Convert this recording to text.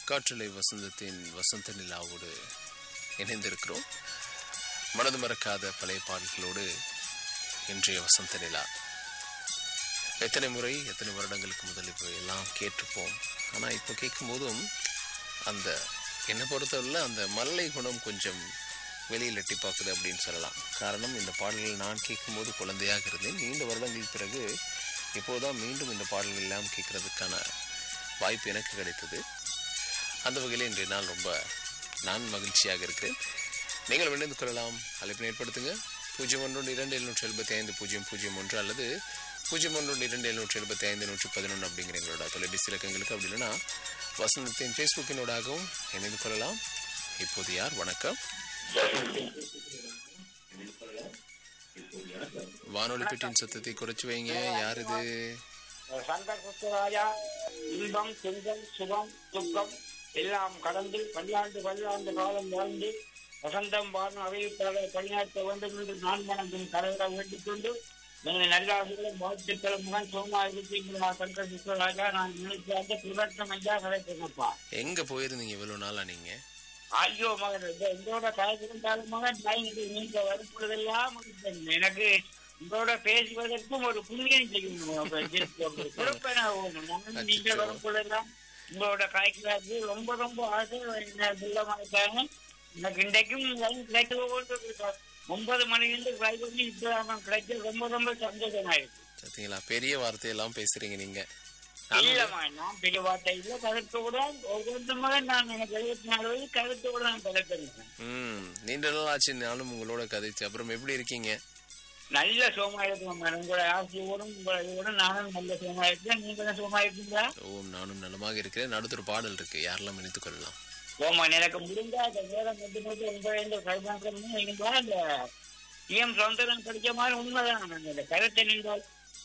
காற்றலை வசந்தத்தின் வசந்த நிலாவோடு இணைந்திருக்கிறோம் மனது மறக்காத பழைய பாடல்களோடு இன்றைய வசந்த நிலா எத்தனை முறை எத்தனை வருடங்களுக்கு முதல் இப்போ எல்லாம் கேட்டிருப்போம் ஆனால் இப்போ கேட்கும்போதும் அந்த என்னை பொறுத்தவரையில் அந்த மல்லை குணம் கொஞ்சம் வெளியில் எட்டி பார்க்குது அப்படின்னு சொல்லலாம் காரணம் இந்த பாடல்கள் நான் கேட்கும்போது குழந்தையாக இருந்தேன் நீண்ட வருடங்களுக்கு பிறகு இப்போதான் மீண்டும் இந்த பாடல்கள் எல்லாம் கேட்கறதுக்கான வாய்ப்பு எனக்கு கிடைத்தது அந்த வகையில் இன்றைய நாள் ரொம்ப நான் மகிழ்ச்சியாக இருக்கிறேன் நீங்கள் இணைந்து கொள்ளலாம் அழைப்பினை ஏற்படுத்துங்க பூஜ்ஜியம் ஒன்று இரண்டு எழுநூற்றி எழுபத்தி ஐந்து பூஜ்ஜியம் பூஜ்ஜியம் ஒன்று அல்லது பூஜ்ஜியம் ஒன்று இரண்டு எழுநூற்றி எழுபத்தி ஐந்து நூற்றி பதினொன்று அப்படிங்கிற எங்களோட தொலைபேசி இலக்கங்களுக்கு அப்படி இல்லைன்னா வசந்தத்தின் ஃபேஸ்புக்கினோடாகவும் இணைந்து கொள்ளலாம் இப்போது யார் வணக்கம் வானொலி பெட்டியின் சத்தத்தை குறைச்சு வைங்க யார் இது சங்கர் புத்தராஜா இன்பம் துன்பம் சுகம் துக்கம் எல்லாம் கடந்து பல்லாண்டு பல்லாண்டு காலம் வாழ்ந்து வசந்தம் வாழும் அறிவிப்பாளர் பணியாற்ற வேண்டும் என்று நான் மனதின் கரையிட வேண்டிக் கொண்டு நீங்கள் நல்லாசிகளும் வாழ்த்துக்களும் முகம் சுகமா இருக்கீங்களா சங்கர் புத்தராஜா நான் நினைச்சாங்க திருவட்டம் ஐயா கிடைக்கிறப்பா எங்க போயிருந்தீங்க இவ்வளவு நாளா நீங்க ஐயோ மகன் இந்த உங்களோட காய்ச்சிருந்தாலும் மகன் நான் இது நீங்க வரும்பொழுதெல்லாம் எனக்கு உங்களோட பேசுவதற்கும் ஒரு புண்ணியம் செய்யணும் பொறுப்பென மகன் நீங்க வரும்பொழுதெல்லாம் உங்களோட காய்க்கிறாரு ரொம்ப ரொம்ப ஆசை என்ன சொல்லமாட்டாங்க எனக்கு இன்றைக்கும் லைன் கிடைக்க ஒன்பது மணிலிருந்து ட்ரை பண்ணி இப்போ கிடைச்ச ரொம்ப ரொம்ப சந்தோஷமாயிருக்கு பார்த்தீங்களா பெரிய வார்த்தையெல்லாம் பேசுறீங்க நீங்க இல்லம்மா நான் பெரிய வார்த்தை இல்ல கருத்தோட ஒவ்வொருத்தமாக நான் எனக்கு எழுபத்தி நாலு வயசு கருத்தோட நான் கலக்கிறேன் ம் நீண்ட நாள் ஆச்சு நானும் உங்களோட கதைச்சு அப்புறம் எப்படி இருக்கீங்க நல்ல சோமா இருக்கும் உங்களோட ஆசையோடும் உங்களோட நானும் நல்ல சோமா இருக்கேன் நீங்களும் சோமா இருக்கீங்களா ஓம் நானும் நலமாக இருக்கிறேன் அடுத்த ஒரு பாடல் இருக்கு யாரெல்லாம் இணைத்துக் கொள்ளலாம் ஓமா எனக்கு முடிஞ்சா அந்த நேரம் கொண்டு போட்டு உங்க இந்த கைமாற்றம் இருந்தா அந்த டிஎம் சௌந்தரம் படிச்ச மாதிரி உண்மைதான் அந்த கருத்தை நீங்கள்